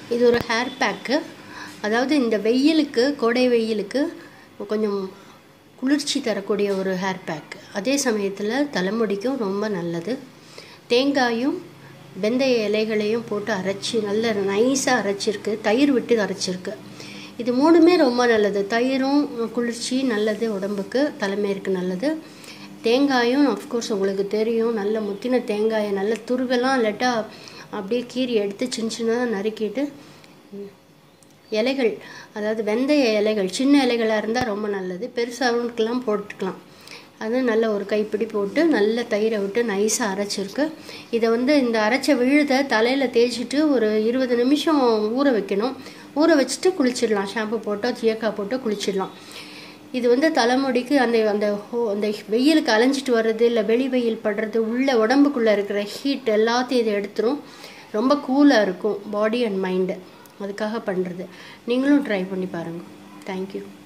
இது ஒரு hair pack அதாவது இந்த வெயிலுக்கு கோடை வெயிலுக்கு கொஞ்சம் குளிர்ச்சி தரக்கூடிய ஒரு ஹேர் பேக் அதே சமயத்தில் தலைமுடிக்கும் ரொம்ப நல்லது தேங்காயும் வெந்தய இலைகளையும் போட்டு அரைச்சி நல்ல நைஸாக அரைச்சிருக்கு தயிர் விட்டு அரைச்சிருக்கு இது மூணுமே ரொம்ப நல்லது தயிரும் குளிர்ச்சி நல்லது உடம்புக்கு தலைமையிற்கு நல்லது தேங்காயும் அஃப்கோர்ஸ் உங்களுக்கு தெரியும் நல்ல முத்தின தேங்காயை நல்ல துருவெல்லாம் இல்லாட்டா அப்படியே கீறி எடுத்து சின்ன சின்னதாக நறுக்கிட்டு இலைகள் அதாவது வெந்தய இலைகள் சின்ன இலைகளாக இருந்தால் ரொம்ப நல்லது பெருசாகலாம் போட்டுக்கலாம் அது நல்ல ஒரு கைப்பிடி போட்டு நல்ல தயிரை விட்டு நைஸாக அரைச்சிருக்கு இதை வந்து இந்த அரைச்ச விழுதை தலையில் தேய்ச்சிட்டு ஒரு இருபது நிமிஷம் ஊற வைக்கணும் ஊற வச்சுட்டு குளிச்சிடலாம் ஷாம்பு போட்டோ ஜியக்கா போட்டோ குளிச்சிடலாம் இது வந்து தலைமுடிக்கு அந்த அந்த ஹோ- அந்த வெயிலுக்கு அலைஞ்சிட்டு வர்றது இல்லை வெளி வெயில் படுறது உள்ள உடம்புக்குள்ளே இருக்கிற ஹீட் எல்லாத்தையும் இது எடுத்துரும் ரொம்ப கூலாக இருக்கும் பாடி அண்ட் மைண்டு அதுக்காக பண்ணுறது நீங்களும் ட்ரை பண்ணி பாருங்கள் தேங்க்யூ